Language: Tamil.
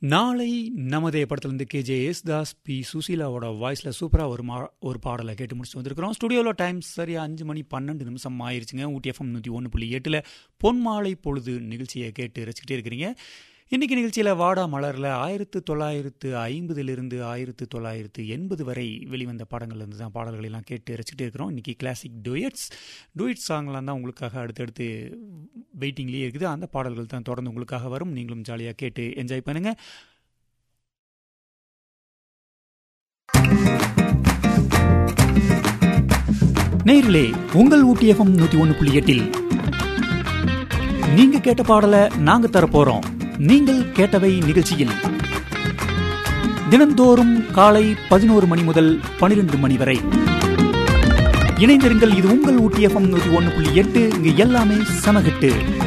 நாளை நமதே படத்துலேருந்து கே ஜே தாஸ் பி சுசீலாவோட வாய்ஸில் சூப்பராக ஒரு மா ஒரு பாடலை கேட்டு முடிச்சுட்டு வந்திருக்கிறோம் ஸ்டுடியோவில் டைம் சரியாக அஞ்சு மணி பன்னெண்டு நிமிஷம் ஆயிருச்சுங்க ஊட்டி எஃப்எம் நூற்றி ஒன்று புள்ளி எட்டில் பொன்மாலை பொழுது நிகழ்ச்சியை கேட்டு ரசிக்கிட்டே இருக்கிறீங்க இன்றைக்கி நிகழ்ச்சியில் வாடா மலரில் ஆயிரத்து தொள்ளாயிரத்து ஐம்பதிலிருந்து ஆயிரத்து தொள்ளாயிரத்து எண்பது வரை வெளிவந்த பாடங்கள்லேருந்து தான் பாடல்களெல்லாம் கேட்டு ரசிக்கிட்டே இருக்கிறோம் இன்றைக்கி கிளாசிக் டூயட்ஸ் டூயட் சாங்லாம் தான் உங்களுக்காக அடுத்தடுத்து வெயிட்டிங்லேயே இருக்குது அந்த பாடல்கள் தான் தொடர்ந்து உங்களுக்காக வரும் நீங்களும் ஜாலியாக கேட்டு என்ஜாய் பண்ணுங்கள் நேரிலே உங்கள் ஊட்டி எஃப்எம் நூற்றி ஒன்று புள்ளி எட்டில் நீங்க கேட்ட பாடலை நாங்க தரப்போறோம் நீங்கள் கேட்டவை நிகழ்ச்சியில் தினந்தோறும் காலை பதினோரு மணி முதல் பனிரெண்டு மணி வரை இணைந்திருங்கள் இது உங்கள் ஊட்டி எஃப்எம் நூற்றி ஒன்று புள்ளி எட்டு இங்கு எல்லாமே சமகட்டு